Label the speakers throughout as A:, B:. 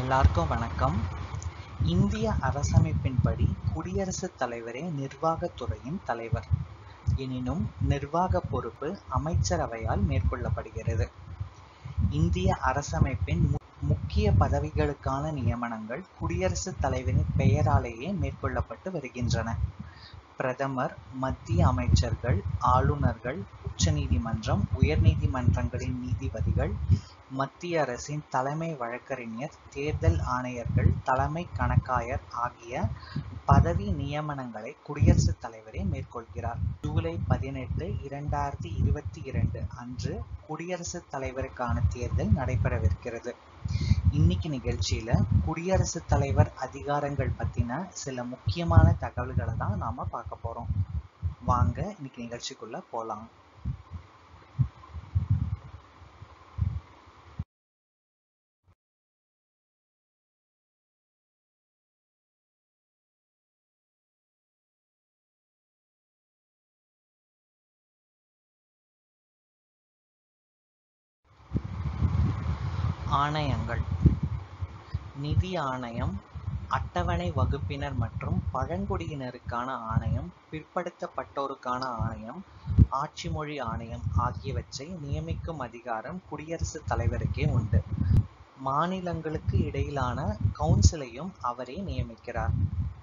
A: எல்லாருக்கும் வணக்கம் இந்திய அரசமைப்பின்படி குடியரசுத் தலைவரே நிர்வாகத் துறையின் தலைவர் எனினும் நிர்வாக பொறுப்பு அமைச்சரவையால் மேற்கொள்ளப்படுகிறது இந்திய அரசமைப்பின் மு- முக்கிய பதவிகளுக்கான நியமனங்கள் குடியரசுத் தலைவரின் பெயராலேயே மேற்கொள்ளப்பட்டு வருகின்றன பிரதமர் மத்திய அமைச்சர்கள் ஆளுநர்கள் உச்சநீதிமன்றம் உயர்நீதிமன்றங்களின் நீதிபதிகள் மத்திய அரசின் தலைமை வழக்கறிஞர் தேர்தல் ஆணையர்கள் தலைமை கணக்காயர் ஆகிய பதவி நியமனங்களை குடியரசுத் தலைவரே மேற்கொள்கிறார் ஜூலை பதினெட்டு இரண்டாயிரத்தி இருபத்தி இரண்டு அன்று குடியரசுத் தலைவருக்கான தேர்தல் நடைபெறவிருக்கிறது இன்னைக்கு நிகழ்ச்சியில குடியரசுத் தலைவர் அதிகாரங்கள் பத்தின சில முக்கியமான தகவல்களை தான் நாம பார்க்க போறோம் வாங்க இன்னைக்கு நிகழ்ச்சிக்குள்ள போலாம் ஆணையங்கள் நிதி ஆணையம் அட்டவணை வகுப்பினர் மற்றும் பழங்குடியினருக்கான ஆணையம் பிற்படுத்தப்பட்டோருக்கான ஆணையம் ஆட்சி மொழி ஆணையம் ஆகியவற்றை நியமிக்கும் அதிகாரம் குடியரசுத் தலைவருக்கே உண்டு மாநிலங்களுக்கு இடையிலான கவுன்சிலையும் அவரே நியமிக்கிறார்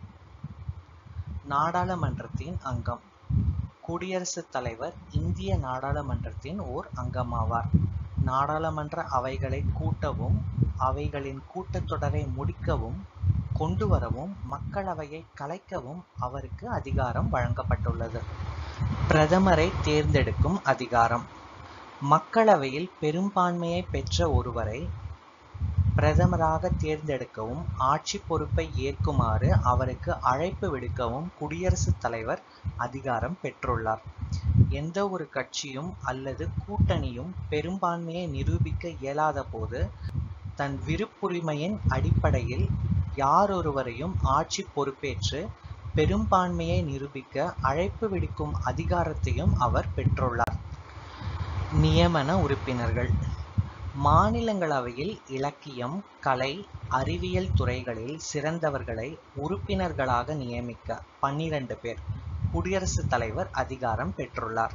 A: நாடாளுமன்றத்தின் அங்கம் குடியரசுத் தலைவர் இந்திய நாடாளுமன்றத்தின் ஓர் அங்கமாவார் நாடாளுமன்ற அவைகளை கூட்டவும் அவைகளின் கூட்டத்தொடரை முடிக்கவும் கொண்டு வரவும் மக்களவையை கலைக்கவும் அவருக்கு அதிகாரம் வழங்கப்பட்டுள்ளது பிரதமரை தேர்ந்தெடுக்கும் அதிகாரம் மக்களவையில் பெரும்பான்மையை பெற்ற ஒருவரை பிரதமராக தேர்ந்தெடுக்கவும் ஆட்சி பொறுப்பை ஏற்குமாறு அவருக்கு அழைப்பு விடுக்கவும் குடியரசுத் தலைவர் அதிகாரம் பெற்றுள்ளார் எந்த ஒரு கட்சியும் அல்லது கூட்டணியும் பெரும்பான்மையை நிரூபிக்க இயலாத போது தன் விருப்புரிமையின் அடிப்படையில் யாரொருவரையும் ஆட்சி பொறுப்பேற்று பெரும்பான்மையை நிரூபிக்க அழைப்பு விடுக்கும் அதிகாரத்தையும் அவர் பெற்றுள்ளார் நியமன உறுப்பினர்கள் மாநிலங்களவையில் இலக்கியம் கலை அறிவியல் துறைகளில் சிறந்தவர்களை உறுப்பினர்களாக நியமிக்க பன்னிரண்டு பேர் குடியரசுத் தலைவர் அதிகாரம் பெற்றுள்ளார்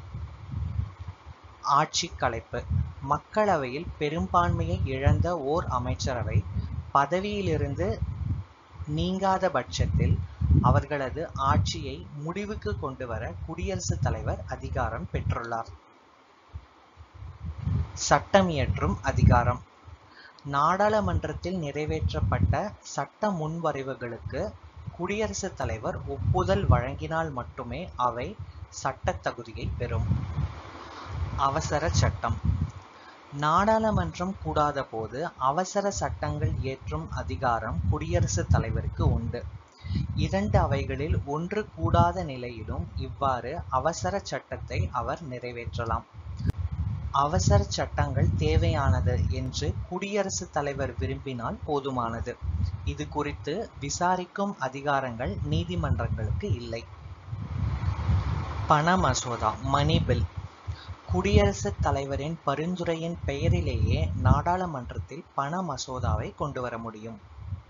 A: ஆட்சி கலைப்பு மக்களவையில் பெரும்பான்மையை இழந்த ஓர் அமைச்சரவை பதவியிலிருந்து நீங்காத பட்சத்தில் அவர்களது ஆட்சியை முடிவுக்கு கொண்டுவர குடியரசுத் தலைவர் அதிகாரம் பெற்றுள்ளார் சட்டம் இயற்றும் அதிகாரம் நாடாளுமன்றத்தில் நிறைவேற்றப்பட்ட சட்ட முன்வரைவுகளுக்கு குடியரசுத் தலைவர் ஒப்புதல் வழங்கினால் மட்டுமே அவை சட்டத் தகுதியை பெறும் அவசர சட்டம் நாடாளுமன்றம் கூடாத போது அவசர சட்டங்கள் இயற்றும் அதிகாரம் குடியரசுத் தலைவருக்கு உண்டு இரண்டு அவைகளில் ஒன்று கூடாத நிலையிலும் இவ்வாறு அவசர சட்டத்தை அவர் நிறைவேற்றலாம் அவசர சட்டங்கள் தேவையானது என்று குடியரசுத் தலைவர் விரும்பினால் போதுமானது இது குறித்து விசாரிக்கும் அதிகாரங்கள் நீதிமன்றங்களுக்கு இல்லை பண மசோதா மணி பில் குடியரசுத் தலைவரின் பரிந்துரையின் பெயரிலேயே நாடாளுமன்றத்தில் பண மசோதாவை கொண்டு வர முடியும்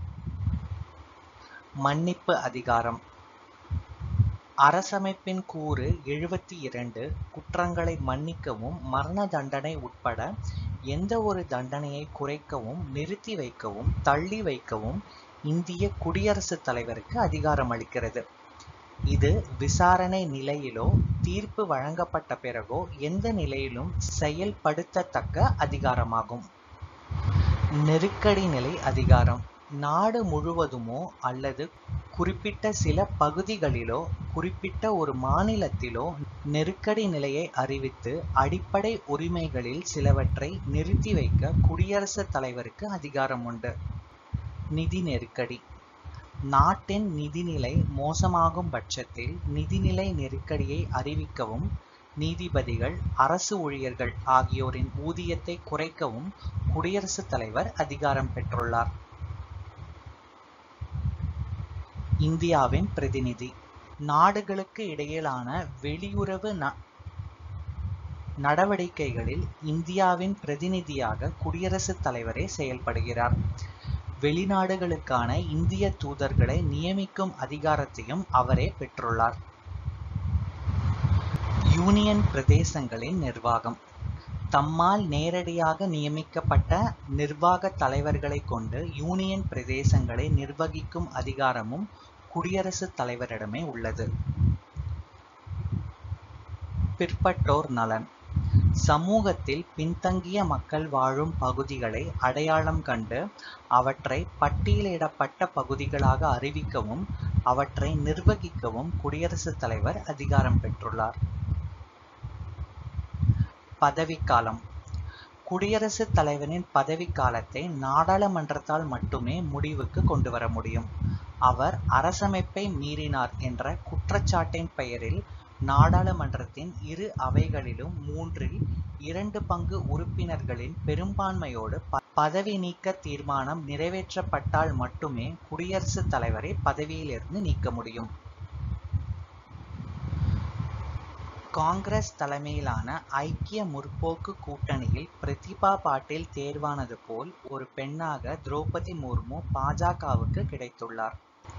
A: மன்னிப்பு அதிகாரம் அரசமைப்பின் கூறு எழுபத்தி இரண்டு குற்றங்களை மன்னிக்கவும் மரண தண்டனை உட்பட எந்த ஒரு தண்டனையை குறைக்கவும் நிறுத்தி வைக்கவும் தள்ளி வைக்கவும் இந்திய குடியரசுத் தலைவருக்கு அதிகாரம் அளிக்கிறது இது விசாரணை நிலையிலோ தீர்ப்பு வழங்கப்பட்ட பிறகோ எந்த நிலையிலும் செயல்படுத்தத்தக்க அதிகாரமாகும் நெருக்கடி நிலை அதிகாரம் நாடு முழுவதுமோ அல்லது குறிப்பிட்ட சில பகுதிகளிலோ குறிப்பிட்ட ஒரு மாநிலத்திலோ நெருக்கடி நிலையை அறிவித்து அடிப்படை உரிமைகளில் சிலவற்றை நிறுத்தி வைக்க குடியரசுத் தலைவருக்கு அதிகாரம் உண்டு நிதி நெருக்கடி நாட்டின் நிதிநிலை மோசமாகும் பட்சத்தில் நிதிநிலை நெருக்கடியை அறிவிக்கவும் நீதிபதிகள் அரசு ஊழியர்கள் ஆகியோரின் ஊதியத்தை குறைக்கவும் குடியரசுத் தலைவர் அதிகாரம் பெற்றுள்ளார் இந்தியாவின் பிரதிநிதி நாடுகளுக்கு இடையிலான வெளியுறவு ந நடவடிக்கைகளில் இந்தியாவின் பிரதிநிதியாக குடியரசுத் தலைவரே செயல்படுகிறார் வெளிநாடுகளுக்கான இந்திய தூதர்களை நியமிக்கும் அதிகாரத்தையும் அவரே பெற்றுள்ளார் யூனியன் பிரதேசங்களின் நிர்வாகம் தம்மால் நேரடியாக நியமிக்கப்பட்ட நிர்வாக தலைவர்களை கொண்டு யூனியன் பிரதேசங்களை நிர்வகிக்கும் அதிகாரமும் குடியரசுத் தலைவரிடமே உள்ளது பிற்பட்டோர் நலன் சமூகத்தில் பின்தங்கிய மக்கள் வாழும் பகுதிகளை அடையாளம் கண்டு அவற்றை பட்டியலிடப்பட்ட பகுதிகளாக அறிவிக்கவும் அவற்றை நிர்வகிக்கவும் குடியரசுத் தலைவர் அதிகாரம் பெற்றுள்ளார் பதவிக்காலம் குடியரசுத் தலைவரின் பதவிக்காலத்தை நாடாளுமன்றத்தால் மட்டுமே முடிவுக்கு கொண்டு வர முடியும் அவர் அரசமைப்பை மீறினார் என்ற குற்றச்சாட்டின் பெயரில் நாடாளுமன்றத்தின் இரு அவைகளிலும் மூன்றில் இரண்டு பங்கு உறுப்பினர்களின் பெரும்பான்மையோடு பதவி நீக்க தீர்மானம் நிறைவேற்றப்பட்டால் மட்டுமே குடியரசுத் தலைவரை பதவியிலிருந்து நீக்க முடியும் காங்கிரஸ் தலைமையிலான ஐக்கிய முற்போக்கு கூட்டணியில் பிரதிபா பாட்டீல் தேர்வானது போல் ஒரு பெண்ணாக திரௌபதி முர்மு பாஜகவுக்கு கிடைத்துள்ளார்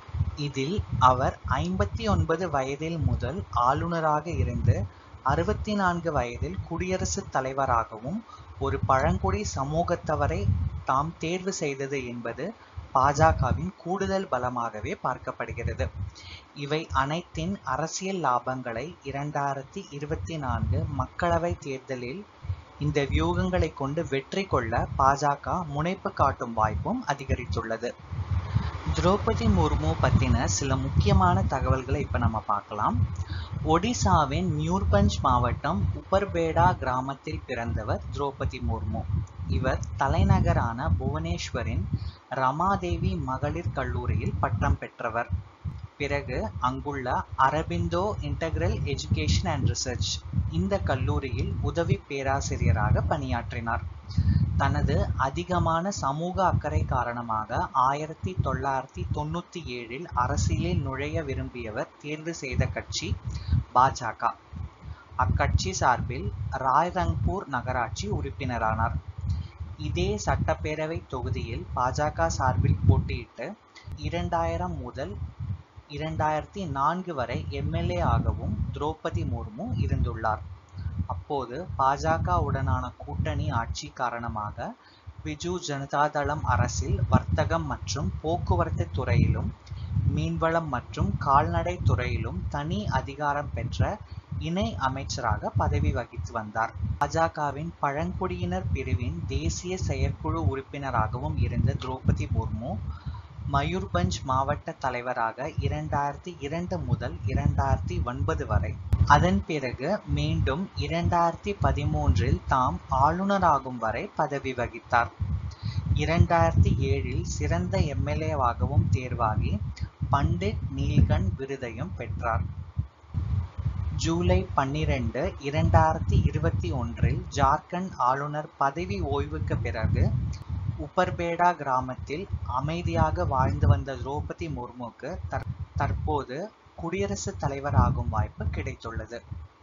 A: இதில் அவர் ஐம்பத்தி ஒன்பது வயதில் முதல் ஆளுநராக இருந்து அறுபத்தி நான்கு வயதில் குடியரசுத் தலைவராகவும் ஒரு பழங்குடி சமூகத்தவரை தாம் தேர்வு செய்தது என்பது பாஜகவின் கூடுதல் பலமாகவே பார்க்கப்படுகிறது இவை அனைத்தின் அரசியல் லாபங்களை இரண்டாயிரத்தி இருபத்தி நான்கு மக்களவை தேர்தலில் இந்த வியூகங்களை கொண்டு வெற்றி கொள்ள பாஜக முனைப்பு காட்டும் வாய்ப்பும் அதிகரித்துள்ளது திரௌபதி முர்மு பற்றின சில முக்கியமான தகவல்களை இப்போ நம்ம பார்க்கலாம் ஒடிசாவின் மியூர்பஞ்ச் மாவட்டம் உப்பர்பேடா கிராமத்தில் பிறந்தவர் திரௌபதி முர்மு இவர் தலைநகரான புவனேஸ்வரின் ரமாதேவி மகளிர் கல்லூரியில் பட்டம் பெற்றவர் பிறகு அங்குள்ள Aurobindo integral education and research இந்த கல்லூரியில் உதவி பேராசிரியராக பணியாற்றினார் தனது அதிகமான சமூக அக்கறை காரணமாக ஆயிரத்தி தொள்ளாயிரத்தி தொண்ணூத்தி ஏழில் அரசியலில் நுழைய விரும்பியவர் தேர்வு செய்த கட்சி பாஜக அக்கட்சி சார்பில் ராய்ரங்பூர் நகராட்சி உறுப்பினரானார் இதே சட்டப்பேரவை தொகுதியில் பாஜக சார்பில் போட்டியிட்டு இரண்டாயிரம் முதல் இரண்டாயிரத்தி நான்கு வரை எம்எல்ஏ ஆகவும் திரௌபதி முர்மு இருந்துள்ளார் அப்போது பாஜகவுடனான கூட்டணி ஆட்சி காரணமாக பிஜு ஜனதாதளம் அரசில் வர்த்தகம் மற்றும் போக்குவரத்து துறையிலும் மீன்வளம் மற்றும் கால்நடை துறையிலும் தனி அதிகாரம் பெற்ற இணை அமைச்சராக பதவி வகித்து வந்தார் பாஜகவின் பழங்குடியினர் பிரிவின் தேசிய செயற்குழு உறுப்பினராகவும் இருந்த திரௌபதி முர்மு மயூர்பஞ்ச் மாவட்ட தலைவராக இரண்டாயிரத்தி இரண்டு முதல் இரண்டாயிரத்தி ஒன்பது வரை அதன் பிறகு மீண்டும் இரண்டாயிரத்தி பதிமூன்றில் தாம் ஆளுநராகும் வரை பதவி வகித்தார் இரண்டாயிரத்தி ஏழில் சிறந்த எம்எல்ஏவாகவும் தேர்வாகி பண்டிட் நீல்கண்ட் விருதையும் பெற்றார் ஜூலை பன்னிரண்டு இரண்டாயிரத்தி இருபத்தி ஒன்றில் ஜார்க்கண்ட் ஆளுநர் பதவி ஓய்வுக்கு பிறகு உப்பர்பேடா கிராமத்தில் அமைதியாக வாழ்ந்து வந்த திரௌபதி முர்முக்கு தற்போது குடியரசுத் தலைவர் ஆகும் வாய்ப்பு கிடைத்துள்ளது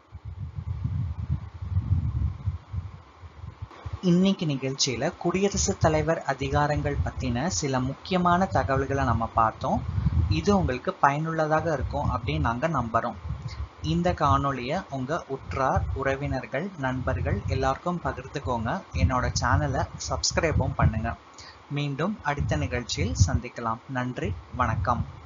A: இன்னைக்கு நிகழ்ச்சியில குடியரசுத் தலைவர் அதிகாரங்கள் பத்தின சில முக்கியமான தகவல்களை நம்ம பார்த்தோம் இது உங்களுக்கு பயனுள்ளதாக இருக்கும் அப்படின்னு நாங்க நம்புறோம் இந்த காணொளியை உங்க உற்றார் உறவினர்கள் நண்பர்கள் எல்லாருக்கும் பகிர்ந்துக்கோங்க என்னோட சேனலை சப்ஸ்கிரைபும் பண்ணுங்க மீண்டும் அடுத்த நிகழ்ச்சியில் சந்திக்கலாம் நன்றி வணக்கம்